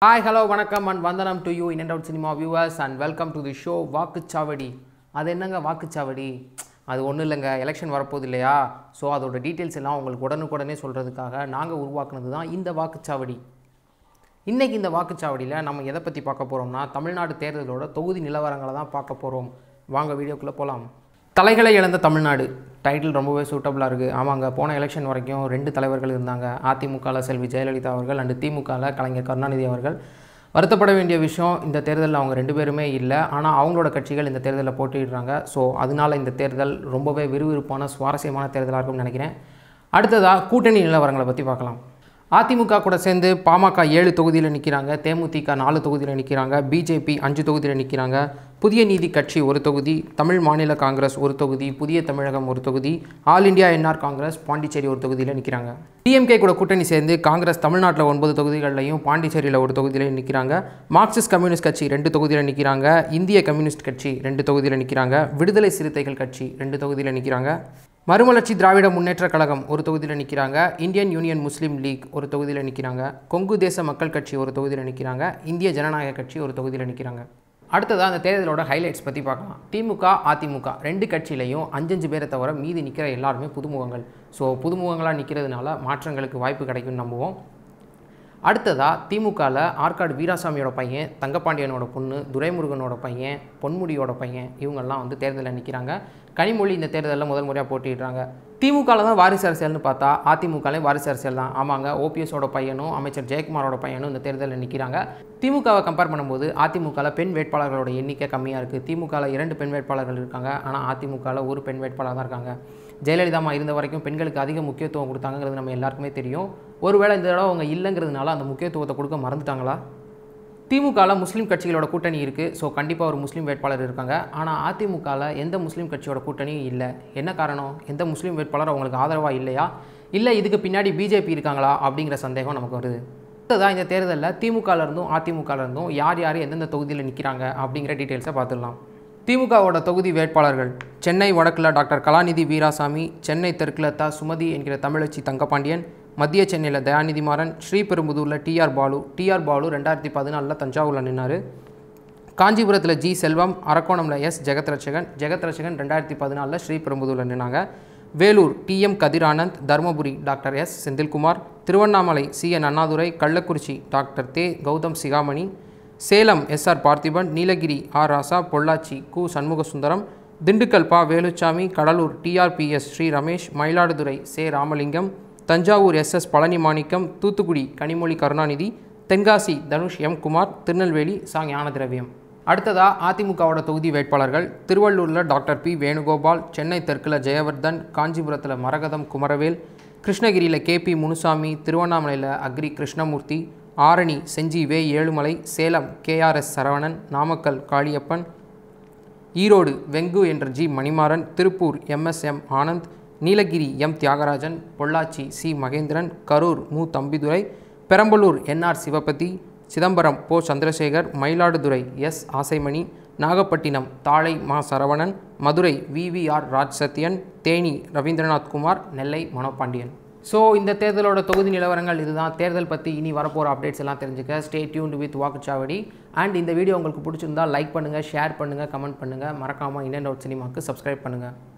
hi hello வணக்கம் and வந்தனம் to you in and out cinema viewers and welcome to the show வாக்குச்சாவடி அது என்னங்க வாக்குச்சாவடி அது ஒன்றும் இல்லைங்க எலெக்ஷன் வரப்போகுது இல்லையா ஸோ அதோட டீட்டெயில்ஸ் எல்லாம் உங்களுக்கு உடனுக்குடனே சொல்கிறதுக்காக நாங்கள் உருவாக்குனது தான் இந்த வாக்குச்சாவடி இன்றைக்கி இந்த வாக்குச்சாவடியில் நம்ம எதை பற்றி பார்க்க போகிறோம்னா தமிழ்நாடு தேர்தலோட தொகுதி நிலவரங்களை தான் பார்க்க போகிறோம் வாங்க வீடியோக்குள்ளே போகலாம் தலைகளை இழந்த தமிழ்நாடு டைட்டில் ரொம்பவே சூட்டபுளாக இருக்குது ஆமாங்க போன எலெக்ஷன் வரைக்கும் ரெண்டு தலைவர்கள் இருந்தாங்க அதிமுகவில் செல்வி ஜெயலலிதா அவர்கள் அண்டு திமுகவில் கலைஞர் கருணாநிதி அவர்கள் வருத்தப்பட வேண்டிய விஷயம் இந்த தேர்தலில் அவங்க ரெண்டு பேருமே இல்லை ஆனால் அவங்களோட கட்சிகள் இந்த தேர்தலில் போட்டியிடுறாங்க ஸோ அதனால இந்த தேர்தல் ரொம்பவே விறுவிறுப்பான சுவாரஸ்யமான தேர்தலாக இருக்கும்னு நினைக்கிறேன் அடுத்ததாக கூட்டணி நிலவரங்களை பற்றி பார்க்கலாம் அதிமுக கூட சேர்ந்து பாமக ஏழு தொகுதியில் நிற்கிறாங்க தேமுதிக நாலு தொகுதியில் நிற்கிறாங்க பிஜேபி அஞ்சு தொகுதியில் நிற்கிறாங்க புதிய நீதி கட்சி ஒரு தொகுதி தமிழ் மாநில காங்கிரஸ் ஒரு தொகுதி புதிய தமிழகம் ஒரு தொகுதி all India NR Congress Pondicherry ஒரு தொகுதியில் நிற்கிறாங்க டிஎம்கே கூட கூட்டணி சேர்ந்து காங்கிரஸ் தமிழ்நாட்டில் ஒன்பது தொகுதிகளிலையும் பாண்டிச்சேரியில் ஒரு தொகுதியிலையும் நிற்கிறாங்க மார்க்சிஸ்ட் கம்யூனிஸ்ட் கட்சி ரெண்டு தொகுதியில் நிற்கிறாங்க இந்திய கம்யூனிஸ்ட் கட்சி ரெண்டு தொகுதியில் நிற்கிறாங்க விடுதலை சிறுத்தைகள் கட்சி ரெண்டு தொகுதியில் நிற்கிறாங்க மறுமலர்ச்சி திராவிட முன்னேற்ற கழகம் ஒரு தொகுதியில் நிற்கிறாங்க இந்தியன் யூனியன் முஸ்லீம் லீக் ஒரு தொகுதியில் நிற்கிறாங்க கொங்கு தேச மக்கள் கட்சி ஒரு தொகுதியில் நிற்கிறாங்க இந்திய ஜனநாயக கட்சி ஒரு தொகுதியில் நிற்கிறாங்க அடுத்ததாக அந்த தேர்தலோட ஹைலைட்ஸ் பற்றி பார்க்கலாம் திமுக அதிமுக ரெண்டு கட்சியிலையும் அஞ்சஞ்சு பேரை தவிர மீதி நிற்கிற எல்லாருமே புதுமுகங்கள் ஸோ புதுமுகங்களாக நிற்கிறதுனால மாற்றங்களுக்கு வாய்ப்பு கிடைக்கும்னு நம்புவோம் அடுத்ததாக திமுகவில் ஆற்காடு வீராசாமியோட பையன் தங்கப்பாண்டியனோட பொண்ணு துரைமுருகனோட பையன் பொன்முடியோட பையன் இவங்கெல்லாம் வந்து தேர்தலில் நிற்கிறாங்க கனிமொழி இந்த தேர்தலில் முதல் முறையாக போட்டிடுறாங்க திமுகவில் தான் வாரிசு அரசியல்னு பார்த்தா அதிமுகலையும் வாரிசு அரசியல் தான் ஆமாங்க ஓபிஎஸோட பையனும் அமைச்சர் ஜெயக்குமாரோட பையனும் இந்த தேர்தலில் நிற்கிறாங்க திமுகவை கம்பேர் பண்ணும்போது அதிமுகவில் பெண் வேட்பாளர்களோட எண்ணிக்கை கம்மியாக இருக்குது திமுகவில் இரண்டு பெண் வேட்பாளர்கள் இருக்காங்க ஆனால் அதிமுகவில் ஒரு பெண் வேட்பாளர் தான் இருக்காங்க ஜெயலலிதா அம்மா இருந்த வரைக்கும் பெண்களுக்கு அதிக முக்கியத்துவம் கொடுத்தாங்கிறது நம்ம எல்லாருக்குமே தெரியும் ஒருவேளை இந்த தடவை அவங்க இல்லைங்கிறதுனால அந்த முக்கியத்துவத்தை கொடுக்க மறந்துட்டாங்களா திமுகவில் முஸ்லீம் கட்சிகளோட கூட்டணி இருக்குது ஸோ கண்டிப்பாக ஒரு முஸ்லீம் வேட்பாளர் இருக்காங்க ஆனால் அதிமுகவில் எந்த முஸ்லீம் கட்சியோட கூட்டணியும் இல்லை என்ன காரணம் எந்த முஸ்லீம் வேட்பாளர் அவங்களுக்கு ஆதரவாக இல்லையா இல்லை இதுக்கு பின்னாடி பிஜேபி இருக்காங்களா அப்படிங்கிற சந்தேகம் நமக்கு வருது அடுத்ததாக இந்த தேர்தலில் திமுகவில் இருந்தும் அதிமுகவில் இருந்தும் யார் யார் எந்தெந்த தொகுதியில் நிற்கிறாங்க அப்படிங்கிற டீட்டெயில்ஸை பார்த்துடலாம் திமுகவோட தொகுதி வேட்பாளர்கள் சென்னை வடக்கில் டாக்டர் கலாநிதி வீராசாமி சென்னை தெற்கில் த சுமதி என்கிற தமிழச்சி தங்கப்பாண்டியன் மத்திய சென்னையில் தயாநிதி மாறன் ஸ்ரீபெரும்புதூரில் டிஆர் பாலு டிஆர் பாலு ரெண்டாயிரத்தி பதினாலில் தஞ்சாவூரில் நின்னார் காஞ்சிபுரத்தில் ஜி செல்வம் அரக்கோணமில் எஸ் ஜெகத்ரட்சகன் ஜெகத்ரட்சகன் ரெண்டாயிரத்தி பதினாலில் ஸ்ரீபெரும்புதூரில் நின்னாங்க Vellore TM Kathiranand Dharmapuri doctor S Senthilkumar Tiruvannamalai C N Annadurai Kallakurichi doctor தே கௌதம் சிகாமணி சேலம் எஸ்ஆர் பார்த்திபன் நீலகிரி ஆர் ராசா பொள்ளாச்சி கு சண்முகசுந்தரம் திண்டுக்கல் பா வேலுச்சாமி கடலூர் டிஆர்பிஎஸ் ஸ்ரீ ரமேஷ் மயிலாடுதுறை சே ராமலிங்கம் தஞ்சாவூர் எஸ்எஸ் பழனி மாணிக்கம் தூத்துக்குடி கனிமொழி கருணாநிதி தென்காசி தனுஷ் எம் குமார் திருநெல்வேலி சா ஞானதிரவியம் அடுத்ததா அதிமுகவோட தொகுதி வேட்பாளர்கள் திருவள்ளூரில் டாக்டர் பி வேணுகோபால் சென்னை தெற்கில் ஜெயவர்தன் காஞ்சிபுரத்தில் மரகதம் குமரவேல் கிருஷ்ணகிரியில் கே பி முனுசாமி திருவண்ணாமலையில் அக்ரி கிருஷ்ணமூர்த்தி ஆரணி செஞ்சி வே ஏழுமலை சேலம் கேஆர்எஸ் சரவணன் நாமக்கல் காளியப்பன் ஈரோடு வெங்கு என்ற G Manimaran Tiruppur MSM Anand Nilgiri M Thiyagarajan Pollachi C Mahendran Karur மு தம்பிதுரை பெரம்பலூர் என்ஆர் சிவபதி சிதம்பரம் போ சந்திரசேகர் மயிலாடுதுறை எஸ் ஆசைமணி நாகப்பட்டினம் தாழை மா சரவணன் மதுரை விவிஆர் ராஜ் சத்யன் தேனி ரவீந்திரநாத் குமார் நெல்லை மனோபாண்டியன் ஸோ இந்த தேர்தலோட தொகுதி நிலவரங்கள் இதுதான் தேர்தல் பற்றி இனி வரப்போகிற அப்டேட்ஸ் எல்லாம் தெரிஞ்சுக்க ஸ்டே டியூன்டு வித் வாக்குச்சாவடி அண்ட் இந்த வீடியோ உங்களுக்கு பிடிச்சிருந்தா லைக் பண்ணுங்கள் ஷேர் பண்ணுங்கள் கமெண்ட் பண்ணுங்கள் மறக்காமல் இந்தியன் அவுட் சினிமாவுக்கு சப்ஸ்கிரைப் பண்ணுங்கள்